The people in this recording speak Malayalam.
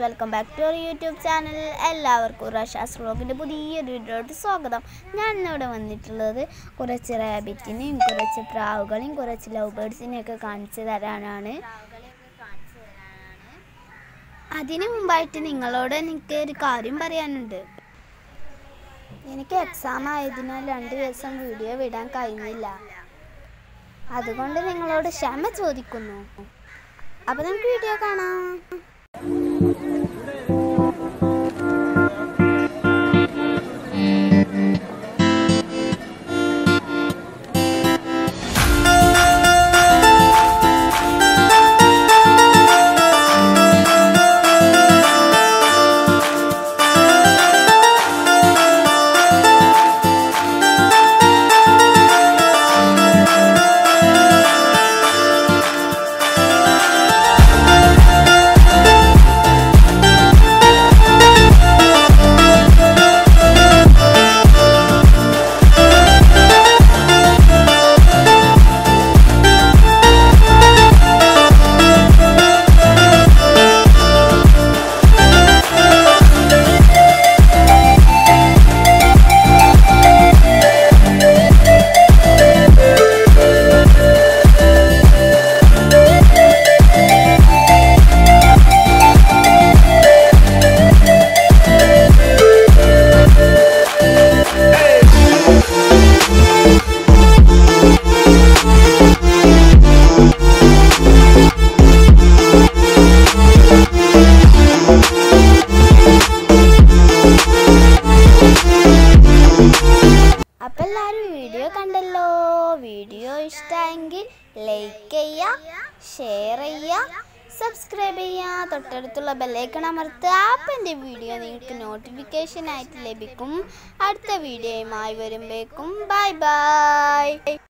welcome back to our YouTube channel എല്ലാവർക്കും റഷാസ് വ്ളോഗിൻ്റെ പുതിയൊരു വീഡിയോയിട്ട് സ്വാഗതം ഞാൻ ഇന്നിവിടെ വന്നിട്ടുള്ളത് കുറച്ച് റാബിറ്റിനെയും കുറച്ച് പ്രാവുകളെയും കുറച്ച് ലവ് ബേഡ്സിനെയൊക്കെ കാണിച്ചു തരാനാണ് അതിനു മുമ്പായിട്ട് നിങ്ങളോട് എനിക്ക് ഒരു കാര്യം പറയാനുണ്ട് എനിക്ക് എക്സാം ആയതിനാൽ രണ്ട് ദിവസം വീഡിയോ വിടാൻ കഴിഞ്ഞില്ല അതുകൊണ്ട് നിങ്ങളോട് ക്ഷമ ചോദിക്കുന്നു അപ്പൊ നമുക്ക് വീഡിയോ കാണാം അപ്പൊ എല്ലാരും വീഡിയോ കണ്ടല്ലോ വീഡിയോ ഇഷ്ടമെങ്കിൽ ലൈക്ക് ചെയ്യുക ഷെയർ ചെയ്യുക സബ്സ്ക്രൈബ് ചെയ്യുക തൊട്ടടുത്തുള്ള ബെല്ലൈക്കൺ അമർത്തുക അപ്പം എൻ്റെ വീഡിയോ നിങ്ങൾക്ക് നോട്ടിഫിക്കേഷൻ ആയിട്ട് ലഭിക്കും അടുത്ത വീഡിയോയുമായി വരുമ്പോഴേക്കും ബൈ ബൈ